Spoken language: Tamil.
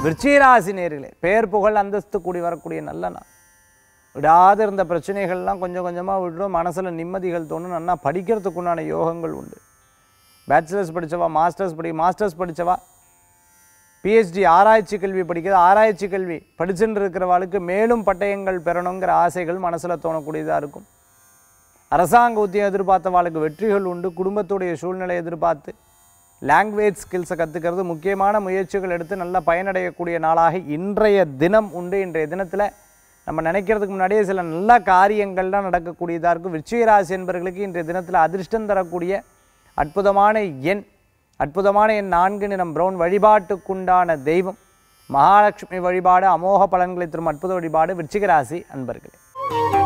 விருச்சிகராசி நேர்களே பேர் புகழ் அந்தஸ்து கூடி வரக்கூடிய நல்ல நாள் விடாது இருந்த பிரச்சனைகள்லாம் கொஞ்சம் கொஞ்சமாக விட்டுடும் மனசில் நிம்மதிகள் தோணும் நல்லா படிக்கிறதுக்கு உண்டான யோகங்கள் உண்டு பேச்சுலர்ஸ் படித்தவா மாஸ்டர்ஸ் படி மாஸ்டர்ஸ் படித்தவா பிஹெச்டி ஆராய்ச்சி கல்வி படிக்கிறது ஆராய்ச்சி கல்வி படிச்சுட்டு இருக்கிறவாளுக்கு மேலும் பட்டயங்கள் பெறணுங்கிற ஆசைகள் மனசில் தோணக்கூடியதாக இருக்கும் அரசாங்க உத்தியம் எதிர்பார்த்தவாளுக்கு வெற்றிகள் உண்டு குடும்பத்துடைய சூழ்நிலை எதிர்பார்த்து லாங்குவேஜ் ஸ்கில்ஸை கற்றுக்கிறது முக்கியமான முயற்சிகள் எடுத்து நல்லா பயனடையக்கூடிய நாளாக இன்றைய தினம் உண்டு இன்றைய தினத்தில் நம்ம நினைக்கிறதுக்கு முன்னாடியே சில நல்ல காரியங்கள்லாம் நடக்கக்கூடியதாக இருக்கும் விருச்சிகராசி என்பவர்களுக்கு இன்றைய தினத்தில் அதிர்ஷ்டம் தரக்கூடிய அற்புதமான எண் அற்புதமான எண் நான்கு நிறம் பிரவுன் வழிபாட்டுக்குண்டான தெய்வம் மகாலட்சுமி வழிபாடு அமோக பலன்களை தரும் அற்புத வழிபாடு விருச்சிகராசி அன்பர்களே